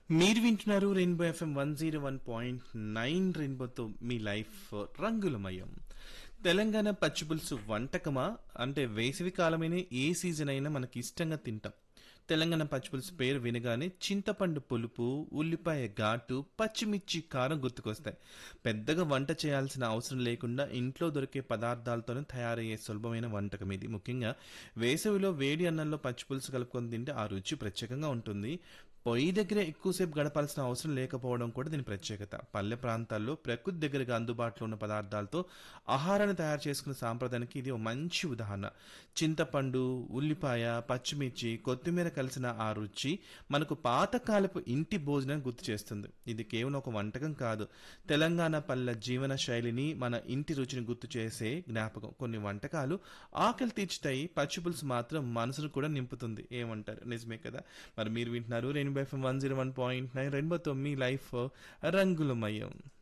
మీరు వింటున్నారు rainbow FM one zero one point nine రెయిన్బోతో మీ లైఫ్ రంగులమయం తెలంగాణ పచ్చిపులుసు వంటకమా అంటే వేసవి కాలమైన ఏ సీజన్ అయినా మనకి ఇష్టంగా తింటాం తెలంగాణ పచ్చిపులుసు పేరు వినగానే చింతపండు పులుపు ఉల్లిపాయ ఘాటు పచ్చిమిర్చి కారం గుర్తుకొస్తాయి పెద్దగా వంట చేయాల్సిన అవసరం లేకుండా ఇంట్లో దొరికే పదార్థాలతోనే తయారయ్యే సులభమైన వంటకం ఇది ముఖ్యంగా వేసవిలో వేడి అన్నంలో పచ్చిపులుసు కలుపుకొని తింటే ఆ రుచి ప్రత్యేకంగా ఉంటుంది పొయ్యి దగ్గర ఎక్కువసేపు గడపాల్సిన అవసరం లేకపోవడం కూడా దీని ప్రత్యేకత పల్లె ప్రాంతాల్లో ప్రకృతి దగ్గరగా అందుబాటులో ఉన్న పదార్థాలతో ఆహారాన్ని తయారు చేసుకునే సాంప్రదాయానికి ఇది ఒక మంచి ఉదాహరణ చింతపండు ఉల్లిపాయ పచ్చిమిర్చి కొత్తిమీర కలిసిన ఆ రుచి మనకు పాతకాలపు ఇంటి భోజనాన్ని గుర్తు చేస్తుంది ఇది కేవలం ఒక వంటకం కాదు తెలంగాణ పల్లె జీవన శైలిని మన ఇంటి రుచిని గుర్తు చేసే జ్ఞాపకం కొన్ని వంటకాలు ఆకలి తీర్చుతాయి పచ్చిపులుసు మాత్రం మనసును కూడా నింపుతుంది ఏమంటారు నిజమే కదా మరి మీరు వింటున్నారు rainbow FM one zero one point nine రెయిన్బోతో మీ లైఫ్ రంగులమయం